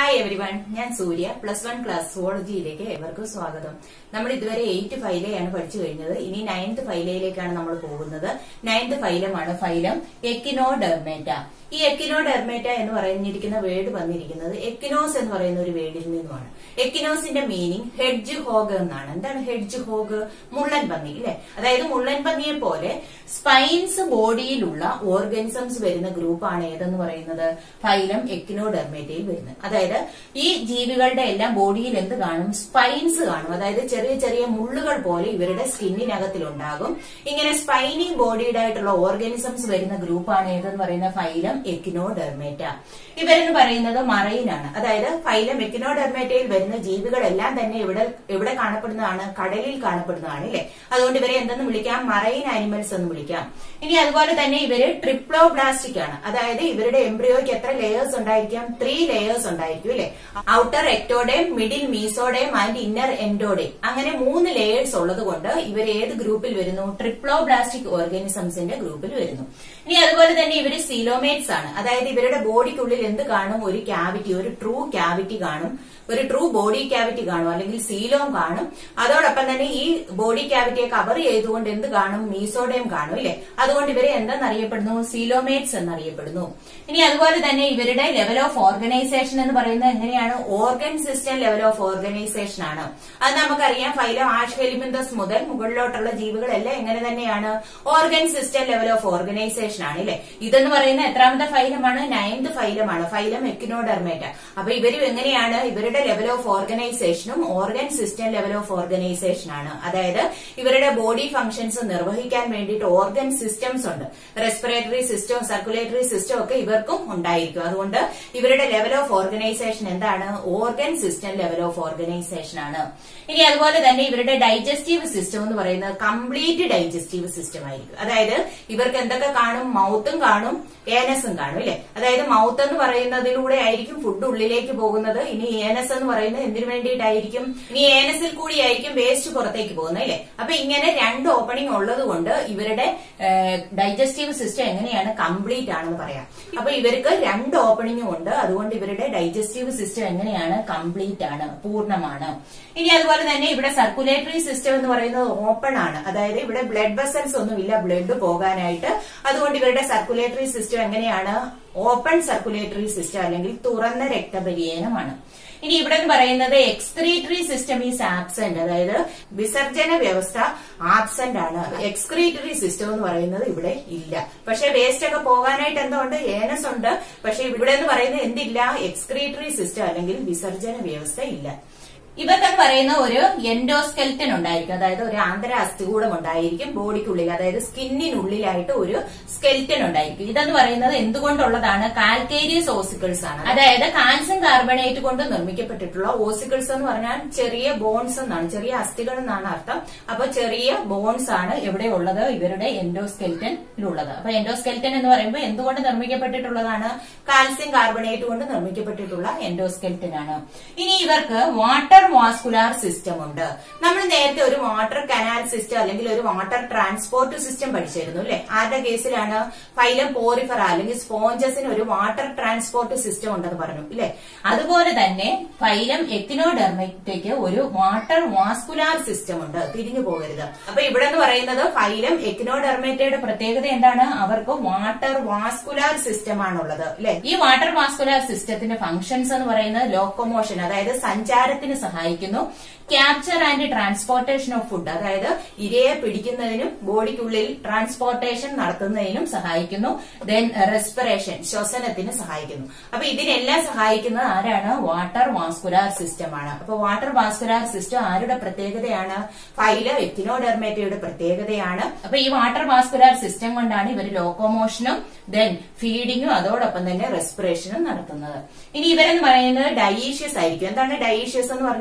hi everyone ഞാൻ Surya plus one class സുവോളജിയിലേക്ക് ഏവർക്കും സ്വാഗതം നമ്മൾ ഇതുവരെ എയ്റ്റ് ഫൈലയാണ് പഠിച്ചു കഴിഞ്ഞത് ഇനി നയൻത് ഫൈലയിലേക്കാണ് നമ്മൾ പോകുന്നത് നയൻത് ഫൈലമാണ് ഫൈലം എക്കിനോഡെർമേറ്റ ഈ എക്കിനോഡെർമേറ്റ എന്ന് പറഞ്ഞിരിക്കുന്ന വേർഡ് വന്നിരിക്കുന്നത് എക്കിനോസ് എന്ന് പറയുന്ന ഒരു വേർഡിൽ നിന്നുമാണ് എക്കിനോസിന്റെ മീനിങ് ഹെഡ്ജ് ഹോഗ് എന്നാണ് എന്താണ് ഹെഡ്ജ് ഹോഗ് മുള്ളൻ പന്നി അല്ലെ അതായത് മുള്ളൻ പന്നിയെ പോലെ സ്പൈൻസ് ബോഡിയിലുള്ള ഓർഗാനിസംസ് വരുന്ന ഗ്രൂപ്പാണ് ഏതെന്ന് പറയുന്നത് ഫൈലം എക്കിനോഡെർമേറ്റയിൽ വരുന്നത് അതായത് ഈ ജീവികളുടെ എല്ലാം ബോഡിയിൽ എന്ത് കാണും സ്പൈൻസ് കാണും അതായത് ചെറിയ ചെറിയ മുള്ളുകൾ പോലെ ഇവരുടെ സ്കിന്നിനകത്തിലുണ്ടാകും ഇങ്ങനെ സ്പൈനി ബോഡീഡ് ആയിട്ടുള്ള ഓർഗാനിസംസ് വരുന്ന ഗ്രൂപ്പാണ് ഏതെന്ന് പറയുന്ന ഫൈലം എക്കിനോഡെർമേറ്റ ഇവരെന്ന് പറയുന്നത് മറൈനാണ് അതായത് ഫൈലം എക്കിനോഡെർമേറ്റയിൽ വരുന്ന ജീവികളെല്ലാം തന്നെ ഇവിടെ ഇവിടെ കാണപ്പെടുന്നതാണ് കടലിൽ കാണപ്പെടുന്നതാണ് ഇല്ലേ അതുകൊണ്ട് ഇവരെ എന്തെന്ന് വിളിക്കാം മറൈൻ ആനിമൽസ് എന്ന് വിളിക്കാം ഇനി അതുപോലെ തന്നെ ഇവര് ട്രിപ്ലോബ്ലാസ്റ്റിക് ആണ് അതായത് ഇവരുടെ എംബ്രിയോയ്ക്ക് എത്ര ലെയേഴ്സ് ഉണ്ടായിരിക്കാം ത്രീ ലെയേഴ്സ് ഉണ്ടായിരിക്കും ഇല്ലേ outer ectoderm middle mesoderm and inner endoderm അങ്ങനെ മൂന്ന് ലെയേഴ്സ് ഉള്ളത് കൊണ്ട് ഇവർ ഏത് ഗ്രൂപ്പിൽ വരുന്നു ട്രിപ്ലോബ്ലാസ്റ്റിക് ഓർഗാനിസംസിന്റെ ഗ്രൂപ്പിൽ വരുന്നു ഇനി അതുപോലെ തന്നെ ഇവര് സീലോമേറ്റ്സ് ആണ് അതായത് ഇവരുടെ ബോഡിക്കുള്ളിൽ എന്ത് കാണും ഒരു ക്യാവിറ്റി ഒരു ട്രൂ ക്യാവിറ്റി കാണും ഒരു ട്രൂ ബോഡി ക്യാവിറ്റി കാണും അല്ലെങ്കിൽ സീലോം കാണും അതോടൊപ്പം തന്നെ ഈ ബോഡി ക്യാവിറ്റിയെ കവർ ചെയ്തുകൊണ്ട് എന്ത് കാണും മീസോഡേം കാണും ഇല്ലേ അതുകൊണ്ട് ഇവരെ എന്തെന്നറിയപ്പെടുന്നു സീലോമേറ്റ്സ് എന്നറിയപ്പെടുന്നു ഇനി അതുപോലെ തന്നെ ഇവരുടെ ലെവൽ ഓഫ് ഓർഗനൈസേഷൻ എന്ന് പറയുന്നത് എങ്ങനെയാണ് organ system level of organisation ആണ് അത് നമുക്കറിയാം ഫൈലം ആഷ്കെലിമിന്തസ് മുതൽ മുകളിലോട്ടുള്ള ജീവികളെല്ലാം എങ്ങനെ തന്നെയാണ് organ system level of organisation ആണ് ഇല്ലേ ഇതെന്ന് പറയുന്ന എത്രാമത്തെ ഫൈലമാണ് നയൻത് ഫൈലമാണ് ഫൈലം എക്കിനോഡെർമേറ്റ അപ്പൊ ഇവരും എങ്ങനെയാണ് ഇവരുടെ ലെവൽ ഓഫ് ഓർഗനൈസേഷനും organ system level of organisation ആണ് അതായത് ഇവരുടെ ബോഡി ഫംഗ്ഷൻസ് നിർവഹിക്കാൻ വേണ്ടിയിട്ട് ഓർഗൻ സിസ്റ്റംസ് ഉണ്ട് റെസ്പിറേറ്ററി സിസ്റ്റം സർക്കുലേറ്ററി സിസ്റ്റം ഒക്കെ ഇവർക്കും ഉണ്ടായിരിക്കും അതുകൊണ്ട് ഇവരുടെ ലെവൽ ഓഫ് ഓർഗനൈസേഷൻ എന്താണ് organ system level of organisation ആണ് ഇനി അതുപോലെ തന്നെ ഇവരുടെ ഡൈജസ്റ്റീവ് സിസ്റ്റം എന്ന് പറയുന്നത് കംപ്ലീറ്റ് ഡൈജസ്റ്റീവ് സിസ്റ്റം ആയിരിക്കും അതായത് ഇവർക്ക് എന്തൊക്കെ കാണും മൗത്തും കാണും ഏനസും കാണും അല്ലെ അതായത് മൗത്ത് എന്ന് പറയുന്നതിലൂടെ ആയിരിക്കും ഫുഡ് ഉള്ളിലേക്ക് പോകുന്നത് ഇനി ഏനസ് എന്ന് പറയുന്നത് എന്തിനു വേണ്ടിയിട്ടായിരിക്കും ഇനി ഏനസിൽ കൂടിയായിരിക്കും വേസ്റ്റ് പുറത്തേക്ക് പോകുന്നത് അല്ലെ അപ്പൊ ഇങ്ങനെ രണ്ട് ഓപ്പണിംഗ് ഉള്ളത് കൊണ്ട് ഇവരുടെ ഡൈജസ്റ്റീവ് സിസ്റ്റം എങ്ങനെയാണ് കംപ്ലീറ്റ് ആണെന്ന് പറയാം അപ്പൊ ഇവർക്ക് രണ്ട് ഓപ്പണിംഗും ഉണ്ട് അതുകൊണ്ട് ഇവരുടെ ഡൈജസ്റ്റീവ് സിസ്റ്റം എങ്ങനെയാണ് കംപ്ലീറ്റ് ആണ് പൂർണ്ണമാണ് ഇനി അതുപോലെ തന്നെ ഇവിടെ സർക്കുലേറ്ററി സിസ്റ്റം എന്ന് പറയുന്നത് ഓപ്പൺ ആണ് അതായത് ഇവിടെ ബ്ലഡ് വെസൽസ് ഒന്നുമില്ല ബ്ലഡ് പോകാനായിട്ട് അതുകൊണ്ട് ഇവരുടെ സർക്കുലേറ്ററി സിസ്റ്റം എങ്ങനെയാണ് ഓപ്പൺ സർക്കുലേറ്ററി സിസ്റ്റം അല്ലെങ്കിൽ തുറന്ന രക്തപര്യനമാണ് ഇനി ഇവിടെ എന്ന് പറയുന്നത് എക്സ്ക്രീറ്ററി സിസ്റ്റം ഈസ് ആബ്സെന്റ് അതായത് വിസർജന വ്യവസ്ഥ ആബ്സെന്റ് ആണ് എക്സ്ക്രീറ്ററി സിസ്റ്റം എന്ന് പറയുന്നത് ഇവിടെ ഇല്ല പക്ഷെ വേസ്റ്റ് ഒക്കെ പോകാനായിട്ട് എന്തുകൊണ്ട് ഏനസ് ഉണ്ട് പക്ഷെ ഇവിടെ എന്ന് പറയുന്നത് എന്തില്ല എക്സ്ക്രീറ്ററി സിസ്റ്റം അല്ലെങ്കിൽ വിസർജന വ്യവസ്ഥ ഇല്ല ഇവർക്കെന്ന് പറയുന്ന ഒരു എൻഡോസ്കെൽറ്റൻ ഉണ്ടായിരിക്കും അതായത് ഒരു ആന്തര അസ്ഥികൂടം ഉണ്ടായിരിക്കും ബോഡിക്കുള്ളിൽ അതായത് സ്കിന്നിനുള്ളിലായിട്ട് ഒരു സ്കെൽറ്റൻ ഉണ്ടായിരിക്കും ഇതെന്ന് പറയുന്നത് എന്തുകൊണ്ടുള്ളതാണ് കാൽക്കേരിയസ് ഓസിക്കിൾസ് ആണ് അതായത് കാൽസ്യം കാർബണേറ്റ് കൊണ്ട് നിർമ്മിക്കപ്പെട്ടിട്ടുള്ള ഓസിക്കിൾസ് എന്ന് പറഞ്ഞാൽ ചെറിയ ബോൺസ് എന്നാണ് ചെറിയ അസ്ഥികൾ എന്നാണ് അർത്ഥം അപ്പൊ ചെറിയ ബോൺസ് ആണ് ഇവിടെ ഉള്ളത് ഇവരുടെ എൻഡോസ്കെൽറ്റനിലുള്ളത് അപ്പൊ എൻഡോസ്കെൽറ്റൻ എന്ന് പറയുമ്പോൾ എന്തുകൊണ്ട് നിർമ്മിക്കപ്പെട്ടിട്ടുള്ളതാണ് കാൽസ്യം കാർബണേറ്റ് കൊണ്ട് നിർമ്മിക്കപ്പെട്ടിട്ടുള്ള എൻഡോസ്കെൽറ്റൻ ആണ് ഇനി ഇവർക്ക് വാട്ടർ വാസ്കുലാർ സിസ്റ്റം ഉണ്ട് നമ്മൾ നേരത്തെ ഒരു വാട്ടർ കനാൽ സിസ്റ്റം അല്ലെങ്കിൽ ഒരു വാട്ടർ ട്രാൻസ്പോർട്ട് സിസ്റ്റം പഠിച്ചിരുന്നു അല്ലെ ആരുടെ കേസിലാണ് ഫൈലം പോറിഫറ അല്ലെങ്കിൽ സ്പോഞ്ചസിന് ഒരു വാട്ടർ ട്രാൻസ്പോർട്ട് സിസ്റ്റം ഉണ്ടെന്ന് പറഞ്ഞു ഇല്ലെ അതുപോലെ തന്നെ ഫൈലം എത്തിനോഡെർമറ്റയ്ക്ക് ഒരു വാട്ടർ വാസ്കുലാർ സിസ്റ്റം ഉണ്ട് തിരിഞ്ഞു പോകരുത് അപ്പൊ ഇവിടെ എന്ന് പറയുന്നത് ഫൈലം എക്കിനോഡെർമേറ്റയുടെ പ്രത്യേകത എന്താണ് അവർക്ക് വാട്ടർ വാസ്കുലാർ സിസ്റ്റം ആണുള്ളത് അല്ലെ ഈ വാട്ടർ വാസ്കുലാർ സിസ്റ്റത്തിന്റെ ഫംഗ്ഷൻസ് എന്ന് പറയുന്നത് ലോക്കോമോഷൻ അതായത് സഞ്ചാരത്തിന് സഹായിക്കുന്നു capture and transportation of food അതായത് ഇരയെ പിടിക്കുന്നതിനും ബോഡിക്കുള്ളിൽ ട്രാൻസ്പോർട്ടേഷൻ നടത്തുന്നതിനും സഹായിക്കുന്നു ദെൻ റെസ്പിറേഷൻ ശ്വസനത്തിന് സഹായിക്കുന്നു അപ്പൊ ഇതിനെല്ലാം സഹായിക്കുന്നത് ആരാണ് വാട്ടർ വാസ്കുലാർ സിസ്റ്റം ആണ് അപ്പൊ വാട്ടർ വാസ്കുലാർ സിസ്റ്റം ആരുടെ പ്രത്യേകതയാണ് ഫൈല എത്തിനോഡെർമേറ്റയുടെ പ്രത്യേകതയാണ് അപ്പൊ ഈ വാട്ടർ വാസ്കുലാർ സിസ്റ്റം കൊണ്ടാണ് ഇവർ ലോക്കോമോഷനും ദെൻ ഫീഡിങ്ങും അതോടൊപ്പം തന്നെ റെസ്പിറേഷനും നടത്തുന്നത് ഇനി ഇവരെന്ന് പറയുന്നത് ഡയീഷ്യസ് ആയിരിക്കും എന്താണ് ഡയീഷ്യസ് എന്ന് പറഞ്ഞാൽ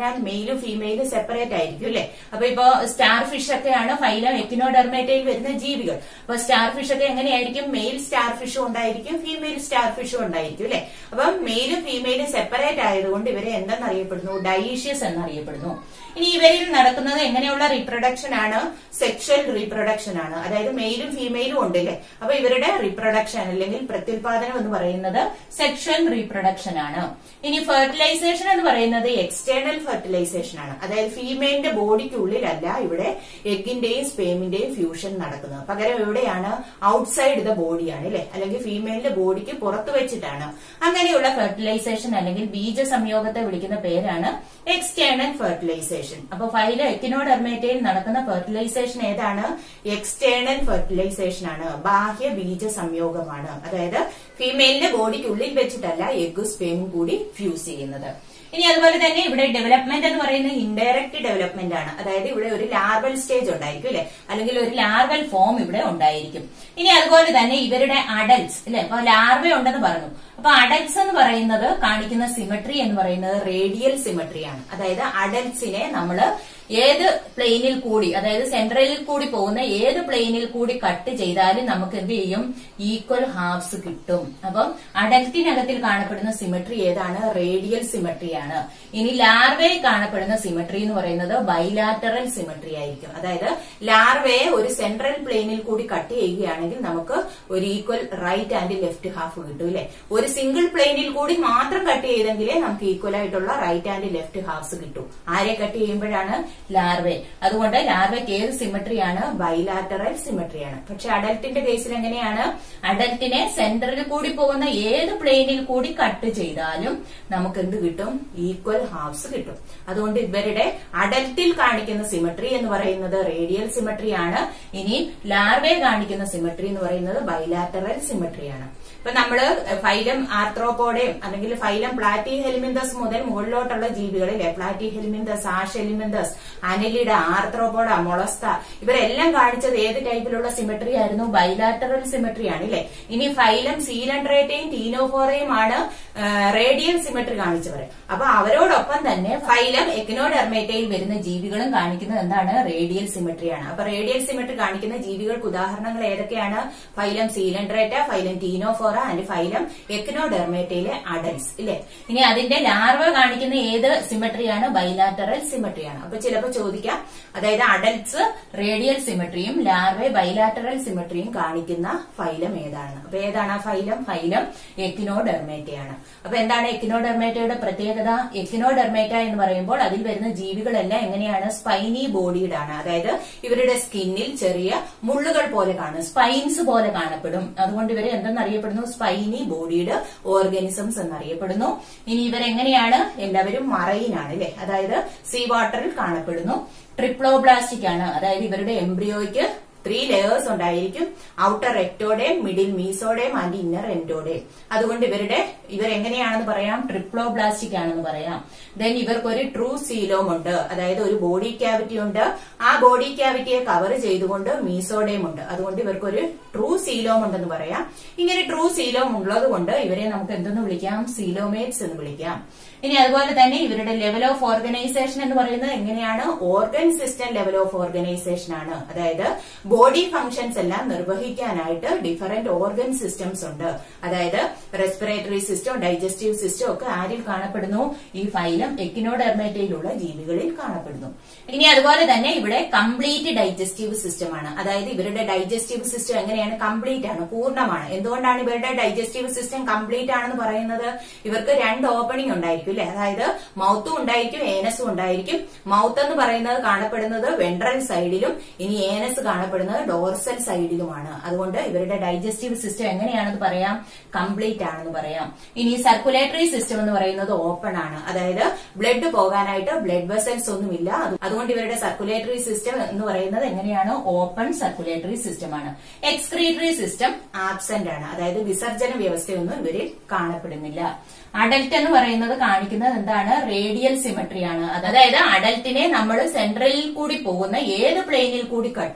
പറഞ്ഞാൽ മെയിലും ഫീമെയിലും സെപ്പറേറ്റ് ആയിരിക്കും അല്ലെ അപ്പൊ ഇപ്പൊ സ്റ്റാർ ഫിഷ് ഒക്കെയാണ് ഫൈലം എക്കിനോഡെർമേറ്റയിൽ വരുന്ന ജീവികൾ അപ്പൊ സ്റ്റാർ ഫിഷ് ഒക്കെ എങ്ങനെയായിരിക്കും മെയിൽ സ്റ്റാർ ഫിഷും ഉണ്ടായിരിക്കും ഫീമെയിൽ സ്റ്റാർ ഫിഷും ഉണ്ടായിരിക്കും അല്ലെ അപ്പം മെയിലും ഫീമെയിലും സെപ്പറേറ്റ് ആയതുകൊണ്ട് ഇവരെ എന്തെന്നറിയപ്പെടുന്നു ഡൈഷ്യസ് എന്നറിയപ്പെടുന്നു ഇനി ഇവരിൽ നടക്കുന്നത് എങ്ങനെയുള്ള റീപ്രൊഡക്ഷൻ ആണ് സെക്ഷൽ റീപ്രൊഡക്ഷൻ ആണ് അതായത് മെയിലും ഫീമെയിലും ഉണ്ട് അല്ലേ അപ്പൊ ഇവരുടെ റീപ്രൊഡക്ഷൻ അല്ലെങ്കിൽ പ്രത്യുൽപാദനം എന്ന് പറയുന്നത് സെക്ഷൽ റീപ്രൊഡക്ഷൻ ആണ് ഇനി ഫെർട്ടിലൈസേഷൻ എന്ന് പറയുന്നത് എക്സ്റ്റേണൽ ഫെർട്ടിലൈസേഷൻ ആണ് അതായത് ഫീമെയിലിന്റെ ബോഡിക്കുള്ളിലല്ല ഇവിടെ എഗിന്റെയും സ്പേമിന്റെയും ഫ്യൂഷൻ നടക്കുന്നത് പകരം എവിടെയാണ് ഔട്ട്സൈഡ് ദ ബോഡിയാണ് അല്ലെ അല്ലെങ്കിൽ ഫീമെയിലിന്റെ ബോഡിക്ക് പുറത്തു വെച്ചിട്ടാണ് അങ്ങനെയുള്ള ഫെർട്ടിലൈസേഷൻ അല്ലെങ്കിൽ ബീജ സംയോഗത്തെ വിളിക്കുന്ന പേരാണ് എക്സ്റ്റേണൽ ഫെർട്ടിലൈസേഷൻ അപ്പൊ ഫൈല എക്കിനോഡെർമേറ്റയിൽ നടക്കുന്ന ഫെർട്ടിലൈസേഷൻ ഏതാണ് എക്സ്റ്റേണൽ ഫെർട്ടിലൈസേഷൻ ആണ് ബാഹ്യ ബീജ സംയോഗമാണ് അതായത് ഫീമെയിലിന്റെ ബോഡിക്കുള്ളിൽ വെച്ചിട്ടല്ല എഗ്ഗും സ്പേമും കൂടി ഫ്യൂസ് ചെയ്യുന്നത് ഇനി അതുപോലെ തന്നെ ഇവിടെ ഡെവലപ്മെന്റ് എന്ന് പറയുന്നത് ഇൻഡയറക്റ്റ് ഡെവലപ്മെന്റ് ആണ് അതായത് ഇവിടെ ഒരു ലാർവൽ സ്റ്റേജ് ഉണ്ടായിരിക്കും അല്ലെ അല്ലെങ്കിൽ ഒരു ലാർവൽ ഫോം ഇവിടെ ഉണ്ടായിരിക്കും ഇനി അതുപോലെ തന്നെ ഇവരുടെ അഡൽട്സ് അല്ലെ അപ്പൊ ലാർവ ഉണ്ടെന്ന് പറഞ്ഞു അപ്പൊ അഡൽട്സ് എന്ന് പറയുന്നത് കാണിക്കുന്ന സിമട്രി എന്ന് പറയുന്നത് റേഡിയൽ സിമട്രിയാണ് അതായത് അഡൽട്സിനെ നമ്മള് ഏത് പ്ലെയിനിൽ കൂടി അതായത് സെൻട്രലിൽ കൂടി പോകുന്ന ഏത് പ്ലെയിനിൽ കൂടി കട്ട് ചെയ്താലും നമുക്ക് എന്ത് ചെയ്യും ഈക്വൽ ഹാഫ്സ് കിട്ടും അപ്പം അഡൽറ്റിനകത്തിൽ കാണപ്പെടുന്ന സിമട്രി ഏതാണ് റേഡിയൽ സിമട്രിയാണ് ഇനി ലാർവയിൽ കാണപ്പെടുന്ന സിമട്രി എന്ന് പറയുന്നത് ബൈലാറ്ററൽ സിമട്രി ആയിരിക്കും അതായത് ലാർവയെ ഒരു സെൻട്രൽ പ്ലെയിനിൽ കൂടി കട്ട് ചെയ്യുകയാണെങ്കിൽ നമുക്ക് ഒരു equal right and left half കിട്ടും അല്ലെ ഒരു സിംഗിൾ പ്ലെയിനിൽ കൂടി മാത്രം കട്ട് ചെയ്തെങ്കിലേ നമുക്ക് ഈക്വൽ ആയിട്ടുള്ള റൈറ്റ് ആൻഡ് ലെഫ്റ്റ് ഹാഫ്സ് കിട്ടും ആരെ കട്ട് ചെയ്യുമ്പോഴാണ് ലാർവെ അതുകൊണ്ട് ലാർവയ്ക്ക് ഏത് സിമട്രിയാണ് ബൈലാറ്ററൽ സിമട്രിയാണ് പക്ഷെ അഡൽട്ടിന്റെ കേസിൽ എങ്ങനെയാണ് അഡൽട്ടിനെ സെന്ററിൽ കൂടി പോകുന്ന ഏത് പ്ലെയിനിൽ കൂടി കട്ട് ചെയ്താലും നമുക്ക് എന്ത് കിട്ടും ഈക്വൽ ഹാഫ്സ് കിട്ടും അതുകൊണ്ട് ഇവരുടെ അഡൽട്ടിൽ കാണിക്കുന്ന സിമട്രി എന്ന് പറയുന്നത് റേഡിയൽ സിമട്രി ആണ് ഇനി ലാർവെ കാണിക്കുന്ന സിമട്രി എന്ന് പറയുന്നത് ബൈലാറ്ററൽ സിമട്രിയാണ് ഇപ്പൊ നമ്മള് ഫൈലം ആർത്രോപോഡയും അല്ലെങ്കിൽ ഫൈലം പ്ലാറ്റി ഹെലിമിന്തസ് മുതൽ മുകളിലോട്ടുള്ള ജീവികളിലെ platyhelminthes aschelminthes annelida arthropoda mollusca ഇവരെല്ലാം കാണിച്ചത് ഏത് ടൈപ്പിലുള്ള സിമെട്രി ആയിരുന്നു ബൈലാറ്ററൽ സിമെട്രി ആണ് ഇല്ലേ ഇനി ഫൈലം സീലൻഡ്രേറ്റയും ടീനോഫോറയും ആണ് റേഡിയൽ സിമെട്രി കാണിച്ചവർ അപ്പൊ അവരോടൊപ്പം തന്നെ ഫൈലം എക്കനോഡെർമേറ്റയിൽ വരുന്ന ജീവികളും കാണിക്കുന്നത് എന്താണ് റേഡിയൽ സിമെട്രിയാണ് അപ്പൊ റേഡിയൽ സിമെട്രി കാണിക്കുന്ന ജീവികൾക്ക് ഉദാഹരണങ്ങൾ ഏതൊക്കെയാണ് phylum coelenterata phylum ctenophora and phylum എക്കനോഡെർമേറ്റയിലെ അഡൽസ് ഇല്ലേ ഇനി അതിന്റെ ലാർവ കാണിക്കുന്ന ഏത് സിമെട്രിയാണ് ബൈലാറ്ററൽ സിമെട്രിയാണ് അപ്പൊ ചിലപ്പോൾ ചോദിക്കാം അതായത് അഡൽട്സ് റേഡിയൽ സിമെട്രിയും ലാർവെ ബൈലാറ്ററൽ സിമെട്രിയും കാണിക്കുന്ന ഫൈലം ഏതാണ് അപ്പൊ ഏതാണ് ആ ഫൈലം ഫൈലം എക്കിനോഡെർമേറ്റയാണ് അപ്പൊ എന്താണ് എക്കിനോഡെർമേറ്റയുടെ പ്രത്യേകത എക്കിനോഡെർമേറ്റ എന്ന് പറയുമ്പോൾ അതിൽ വരുന്ന ജീവികളെല്ലാം എങ്ങനെയാണ് സ്പൈനി ബോഡീഡ് ആണ് അതായത് ഇവരുടെ സ്കിന്നിൽ ചെറിയ മുള്ളുകൾ പോലെ കാണും സ്പൈൻസ് പോലെ കാണപ്പെടും അതുകൊണ്ട് ഇവരെ എന്തെന്നറിയപ്പെടുന്നു സ്പൈനി ബോഡീഡ് ഓർഗാനിസംസ് എന്നറിയപ്പെടുന്നു ഇനി ഇവരെങ്ങനെയാണ് എല്ലാവരും മറയിനാണ് അല്ലെ അതായത് സീ വാട്ടറിൽ കാണപ്പെടുന്നു ട്രിപ്ലോബ്ലാസ്റ്റിക് ആണ് അതായത് ഇവരുടെ എംബ്രിയോയ്ക്ക് ത്രീ ലെയേഴ്സ് ഉണ്ടായിരിക്കും outer ectoderm middle mesoderm and inner endoderm അതുകൊണ്ട് ഇവരുടെ ഇവരെങ്ങനെയാണെന്ന് പറയാം ട്രിപ്ലോബ്ലാസ്റ്റിക് ആണെന്ന് പറയാം ദെൻ ഇവർക്കൊരു ട്രൂ സീലോം ഉണ്ട് അതായത് ഒരു ബോഡി ക്യാവിറ്റി ഉണ്ട് ആ ബോഡി ക്യാവിറ്റിയെ കവർ ചെയ്തുകൊണ്ട് മീസോഡേം ഉണ്ട് അതുകൊണ്ട് ഇവർക്കൊരു ട്രൂ സീലോം ഉണ്ടെന്ന് പറയാം ഇങ്ങനെ ട്രൂ സീലോം ഉള്ളത് കൊണ്ട് ഇവരെ നമുക്ക് എന്തെന്ന് വിളിക്കാം സീലോമേറ്റ്സ് എന്ന് വിളിക്കാം ഇനി അതുപോലെ തന്നെ ഇവരുടെ ലെവൽ ഓഫ് ഓർഗനൈസേഷൻ എന്ന് പറയുന്നത് എങ്ങനെയാണ് organ system level of organisation ആണ് അതായത് ബോഡി ഫംഗ്ഷൻസ് എല്ലാം നിർവഹിക്കാനായിട്ട് ഡിഫറെന്റ് ഓർഗൻ സിസ്റ്റംസ് ഉണ്ട് അതായത് റെസ്പിറേറ്ററി സിസ്റ്റം ഡൈജസ്റ്റീവ് സിസ്റ്റം ഒക്കെ ആരിൽ കാണപ്പെടുന്നു ഈ ഫൈലം എക്കിനോഡെർമേറ്റയിലുള്ള ജീവികളിൽ കാണപ്പെടുന്നു ഇനി അതുപോലെ തന്നെ ഇവിടെ കംപ്ലീറ്റ് ഡൈജസ്റ്റീവ് സിസ്റ്റം ആണ് അതായത് ഇവരുടെ ഡൈജസ്റ്റീവ് സിസ്റ്റം എങ്ങനെയാണ് കംപ്ലീറ്റ് ആണ് പൂർണ്ണമാണ് എന്തുകൊണ്ടാണ് ഇവരുടെ ഡൈജസ്റ്റീവ് സിസ്റ്റം കംപ്ലീറ്റ് ആണെന്ന് പറയുന്നത് ഇവർക്ക് രണ്ട് ഓപ്പണിംഗ് ഉണ്ടായിരിക്കും അല്ലെ അതായത് മൗത്തും ഉണ്ടായിരിക്കും ഏനസും ഉണ്ടായിരിക്കും മൗത്ത് എന്ന് പറയുന്നത് കാണപ്പെടുന്നത് വെൻട്രൽ സൈഡിലും ഇനി ഏനസ് കാണപ്പെടുന്നത് ഡോർസൽ സൈഡിലുമാണ് അതുകൊണ്ട് ഇവരുടെ ഡൈജസ്റ്റീവ് സിസ്റ്റം എങ്ങനെയാണെന്ന് പറയാം കംപ്ലീറ്റ് ആണെന്ന് പറയാം ഇനി സർക്കുലേറ്ററി സിസ്റ്റം എന്ന് പറയുന്നത് ഓപ്പൺ ആണ് അതായത് ബ്ലഡ് പോകാനായിട്ട് ബ്ലഡ് വെസൽസ് ഒന്നുമില്ല അത് അതുകൊണ്ട് ഇവരുടെ സർക്കുലേറ്ററി സിസ്റ്റം എന്ന് പറയുന്നത് എങ്ങനെയാണ് ഓപ്പൺ സർക്കുലേറ്ററി സിസ്റ്റം ആണ് എക്സ്ക്രീറ്ററി സിസ്റ്റം ആബ്സെന്റ് ആണ് അതായത് വിസർജന വ്യവസ്ഥയൊന്നും ഇവരിൽ കാണപ്പെടുന്നില്ല അഡൽട്ട് എന്ന് പറയുന്നത് കാണിക്കുന്നത് എന്താണ് റേഡിയൽ സിമട്രി ആണ് അതായത് അഡൽട്ടിനെ നമ്മൾ സെൻട്രലിൽ കൂടി പോകുന്ന ഏത് പ്ലെയിനിൽ കൂടി കട്ട് ചെയ്താലും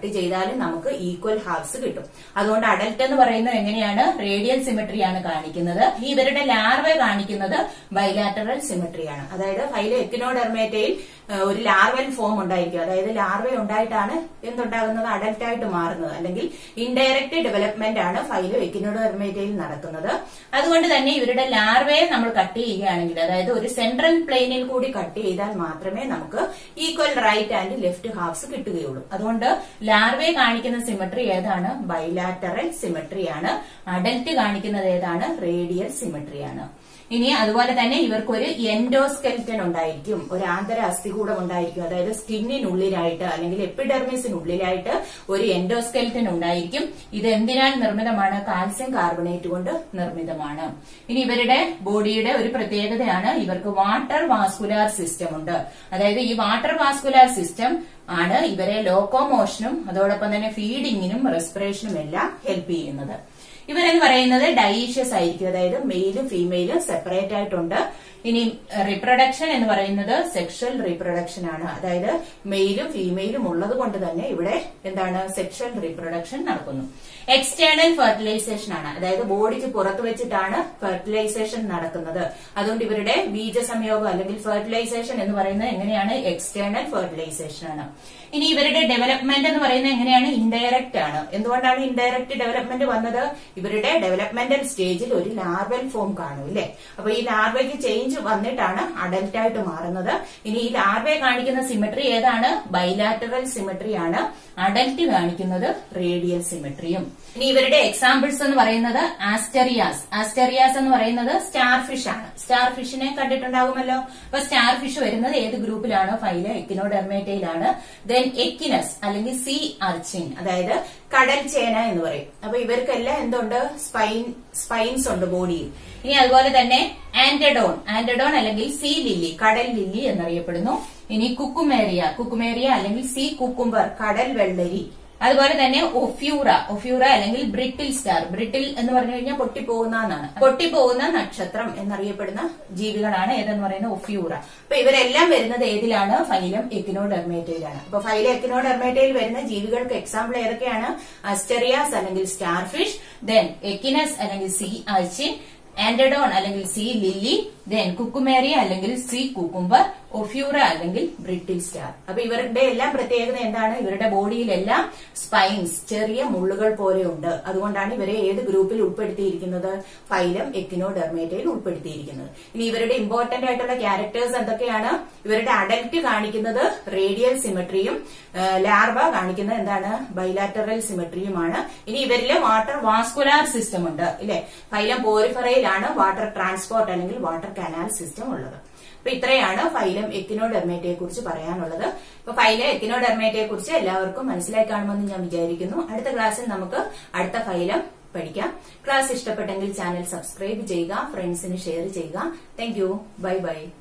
ചെയ്താലും നമുക്ക് ഈക്വൽ ഹാഫ്സ് കിട്ടും അതുകൊണ്ട് അഡൽട്ട് എന്ന് പറയുന്നത് എങ്ങനെയാണ് റേഡിയൽ സിമെട്രിയാണ് കാണിക്കുന്നത് ഈ ഇവരുടെ ലാർവ കാണിക്കുന്നത് ബൈലാറ്ററൽ സിമെട്രിയാണ് അതായത് ഫൈല എക്കിനോഡെർമേറ്റയിൽ ഏഹ്, ഒരു ലാർവൽ ഫോം ഉണ്ടായിരിക്കും അതായത് ലാർവ ഉണ്ടായിട്ടാണ് എന്തുണ്ടാകുന്നത് അഡൽട്ട് ആയിട്ട് മാറുന്നത് അല്ലെങ്കിൽ ഇൻഡയറക്റ്റ് ഡെവലപ്മെന്റ് ആണ് ഫൈലോ എക്കിനോഡെർമേറ്റയിൽ നടക്കുന്നത് അതുകൊണ്ട് തന്നെ ഇവരുടെ ലാർവയെ നമ്മൾ കട്ട് ചെയ്യുകയാണെങ്കിൽ അതായത് ഒരു സെൻട്രൽ പ്ലെയിനിൽ കൂടി കട്ട് ചെയ്താൽ മാത്രമേ നമുക്ക് equal right and left halves കിട്ടുകയുള്ളൂ അതുകൊണ്ട് ലാർവയെ കാണിക്കുന്ന സിമെട്രി ഏതാണ് ബൈലാറ്ററൽ സിമെട്രിയാണ് അഡൽട്ട് കാണിക്കുന്നത് ഏതാണ് റേഡിയൽ സിമെട്രിയാണ് ഇനി അതുപോലെ തന്നെ ഇവർക്കൊരു എൻഡോസ്കെൽറ്റൻ ഉണ്ടായിരിക്കും ഒരു ആന്തര അസ്ഥികൂടം ഉണ്ടായിരിക്കും അതായത് സ്കിന്നിനുള്ളിലായിട്ട് അല്ലെങ്കിൽ എപ്പിഡെർമിസിനുള്ളിലായിട്ട് ഒരു എൻഡോസ്കെൽറ്റൻ ഉണ്ടായിരിക്കും ഇത് എന്തിനാൽ നിർമ്മിതമാണ് കാൽസ്യം കാർബണേറ്റ് കൊണ്ട് നിർമ്മിതമാണ് ഇനി ഇവരുടെ ബോഡിയുടെ ഒരു പ്രത്യേകതയാണ് ഇവർക്ക് വാട്ടർ വാസ്കുലാർ സിസ്റ്റം ഉണ്ട് അതായത് ഈ വാട്ടർ വാസ്കുലാർ സിസ്റ്റം ആണ് ഇവരെ ലോക്കോമോഷനും അതോടൊപ്പം തന്നെ ഫീഡിങ്ങിനും റെസ്പിറേഷനും എല്ലാം ഹെൽപ്പ് ചെയ്യുന്നത് ഇവരെന്ന് പറയുന്നത് ഡൈഷ്യസ് ആയിരിക്കും അതായത് മെയിലും ഫീമെയിലും സെപ്പറേറ്റ് ആയിട്ടുണ്ട് ഇനി റീപ്രൊഡക്ഷൻ എന്ന് പറയുന്നത് സെക്ഷൽ റീപ്രൊഡക്ഷൻ ആണ് അതായത് മെയിലും ഫീമെയിലും ഉള്ളത് കൊണ്ട് തന്നെ ഇവിടെ എന്താണ് സെക്ഷൽ റീപ്രൊഡക്ഷൻ നടക്കുന്നു എക്സ്റ്റേണൽ ഫെർട്ടിലൈസേഷൻ ആണ് അതായത് ബോഡിക്ക് പുറത്ത് വെച്ചിട്ടാണ് ഫെർട്ടിലൈസേഷൻ നടക്കുന്നത് അതുകൊണ്ട് ഇവരുടെ ബീജസംയോഗം അല്ലെങ്കിൽ ഫെർട്ടിലൈസേഷൻ എന്ന് പറയുന്നത് എങ്ങനെയാണ് എക്സ്റ്റേണൽ ഫെർട്ടിലൈസേഷൻ ആണ് ഇനി ഇവരുടെ ഡെവലപ്മെന്റ് എന്ന് പറയുന്നത് എങ്ങനെയാണ് ഇൻഡയറക്റ്റ് ആണ് എന്തുകൊണ്ടാണ് ഇൻഡയറക്റ്റ് ഡെവലപ്മെന്റ് വന്നത് ഇവരുടെ ഡെവലപ്മെന്റൽ സ്റ്റേജിൽ ഒരു ലാർവൽ ഫോം കാണും ഇല്ലേ അപ്പൊ ഈ ലാർവയ്ക്ക് ചേഞ്ച് വന്നിട്ടാണ് അഡൽട്ട് ആയിട്ട് മാറുന്നത് ഇനി ഈ ലാർവയെ കാണിക്കുന്ന സിമെട്രി ഏതാണ് ബൈലാറ്ററൽ സിമെട്രി ആണ് അഡൽട്ട് കാണിക്കുന്നത് റേഡിയൽ സിമെട്രിയും ഇനി ഇവരുടെ എക്സാമ്പിൾസ് എന്ന് പറയുന്നത് ആസ്റ്ററിയാസ് ആസ്റ്ററിയാസ് എന്ന് പറയുന്നത് സ്റ്റാർ ഫിഷ് ആണ് സ്റ്റാർ ഫിഷിനെ കണ്ടിട്ടുണ്ടാകുമല്ലോ അപ്പൊ സ്റ്റാർ ഫിഷ് വരുന്നത് ഏത് ഗ്രൂപ്പിലാണ് ഫൈല എക്കിനോഡെർമേറ്റയിലാണ് ദെൻ എക്കിനസ് അല്ലെങ്കിൽ സീ അർച്ചിൻ അതായത് കടൽ ചേന എന്ന് പറയും അപ്പൊ ഇവർക്കെല്ലാം എന്തുണ്ട് സ്പൈൻ സ്പൈൻസ് ഉണ്ട് ബോഡിയിൽ ഇനി അതുപോലെ തന്നെ ആന്റഡോൺ ആന്റഡോൺ അല്ലെങ്കിൽ സീ ലില്ലി കടൽ ലില്ലി എന്നറിയപ്പെടുന്നു ഇനി കുക്കുമേറിയ കുക്കുമേറിയ അല്ലെങ്കിൽ സീ കുക്കുംബർ കടൽ വെള്ളരി അതുപോലെ തന്നെ ഒഫ്യൂറ ഒഫ്യൂറ അല്ലെങ്കിൽ ബ്രിട്ടിൽ സ്റ്റാർ ബ്രിട്ടിൽ എന്ന് പറഞ്ഞു കഴിഞ്ഞാൽ പൊട്ടിപ്പോകുന്ന എന്നാണ് പൊട്ടിപ്പോകുന്ന നക്ഷത്രം എന്നറിയപ്പെടുന്ന ജീവികളാണ് ഏതെന്ന് പറയുന്നത് ഒഫ്യൂറ അപ്പൊ ഇവരെല്ലാം വരുന്നത് ഏതിലാണ് ഫൈലം എക്കിനോഡെർമേറ്റയിലാണ് അപ്പൊ ഫൈലം എക്കിനോഡെർമേറ്റയിൽ വരുന്ന ജീവികൾക്ക് എക്സാമ്പിൾ ഏതൊക്കെയാണ് അസ്റ്ററിയാസ് അല്ലെങ്കിൽ സ്റ്റാർ ഫിഷ് ദെൻ എക്കിനസ് അല്ലെങ്കിൽ സീ ആഴ്ചിൻ ആന്റഡോൺ അല്ലെങ്കിൽ സി ലില്ലി ദെൻ കുക്കുമേറിയ അല്ലെങ്കിൽ സി കുക്കുംബർ ഒഫ്യൂറ അല്ലെങ്കിൽ ബ്രിട്ടിൽ സ്റ്റാർ അപ്പൊ ഇവരുടെ എല്ലാം പ്രത്യേകത എന്താണ് ഇവരുടെ ബോഡിയിലെല്ലാം സ്പൈൻസ് ചെറിയ മുള്ളുകൾ പോലെ ഉണ്ട് അതുകൊണ്ടാണ് ഇവരെ ഏത് ഗ്രൂപ്പിൽ ഉൾപ്പെടുത്തിയിരിക്കുന്നത് ഫൈലം എക്കിനോഡെർമേറ്റയിൽ ഉൾപ്പെടുത്തിയിരിക്കുന്നത് ഇനി ഇവരുടെ ഇമ്പോർട്ടന്റ് ആയിട്ടുള്ള ക്യാരക്ടേഴ്സ് എന്തൊക്കെയാണ് ഇവരുടെ അഡൽറ്റ് കാണിക്കുന്നത് റേഡിയൽ സിമെട്രിയും ലാർവ കാണിക്കുന്നത് എന്താണ് ബൈലാറ്ററൽ സിമെട്രിയുമാണ് ഇനി ഇവരിൽ വാട്ടർ വാസ്കുലാർ സിസ്റ്റം ഉണ്ട് ഇല്ലെ ഫൈലം പോരിഫറയിലാണ് വാട്ടർ ട്രാൻസ്പോർട്ട് അല്ലെങ്കിൽ വാട്ടർ കനാൽ സിസ്റ്റം ഉള്ളത് അപ്പൊ ഇത്രയാണ് ഫൈലം എക്കിനോഡെർമേറ്റയെ കുറിച്ച് പറയാനുള്ളത് അപ്പൊ ഫൈലം എക്കിനോഡെർമേറ്റയെ കുറിച്ച് എല്ലാവർക്കും മനസ്സിലായി കാണുമെന്ന് ഞാൻ വിചാരിക്കുന്നു അടുത്ത ക്ലാസ്സിൽ നമുക്ക് അടുത്ത ഫൈലം പഠിക്കാം ക്ലാസ് ഇഷ്ടപ്പെട്ടെങ്കിൽ ചാനൽ സബ്സ്ക്രൈബ് ചെയ്യുക ഫ്രണ്ട്സിന് ഷെയർ ചെയ്യുക താങ്ക് യു ബൈ ബൈ